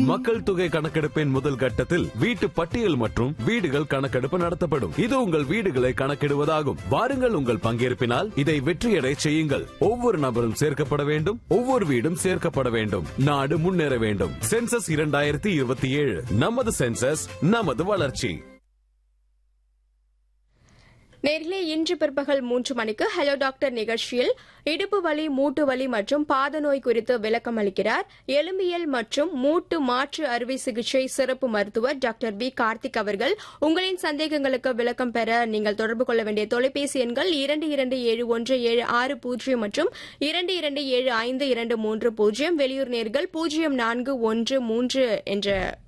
மக்கள் தொகை கணக்கெடுப்பின் முதல் கட்டத்தில் வீட்டு பட்டியல் மற்றும் வீடுகள் கணக்கெடுப்பு நடத்தப்படும் இது உங்கள் வீடுகளை கணக்கிடுவதாகும் வாருங்கள் உங்கள் பங்கேற்பினால் இதை வெற்றியடை செய்யுங்கள் ஒவ்வொரு நபரும் சேர்க்கப்பட வேண்டும் ஒவ்வொரு வீடும் சேர்க்கப்பட வேண்டும் நாடு முன்னேற வேண்டும் சென்சஸ் இரண்டாயிரத்தி இருபத்தி ஏழு நமது சென்சஸ் நமது வளர்ச்சி நேர்களே இன்று பிற்பகல் மூன்று மணிக்கு ஹலோ டாக்டர் நிகழ்ச்சியில் இடுப்பு வலி மூட்டு வலி மற்றும் பாத நோய் குறித்து விளக்கம் அளிக்கிறார் எலும்பியல் மற்றும் மூட்டு மாற்று அறுவை சிகிச்சை சிறப்பு மருத்துவர் டாக்டர் பி கார்த்திக் அவர்கள் உங்களின் சந்தேகங்களுக்கு விளக்கம் பெற நீங்கள் தொடர்பு கொள்ள வேண்டிய தொலைபேசி எண்கள் இரண்டு இரண்டு ஏழு ஒன்று ஏழு ஆறு பூஜ்ஜியம் மற்றும் இரண்டு இரண்டு ஏழு ஐந்து இரண்டு மூன்று பூஜ்ஜியம் வெளியூர் நேர்கள் பூஜ்ஜியம் நான்கு ஒன்று மூன்று என்ற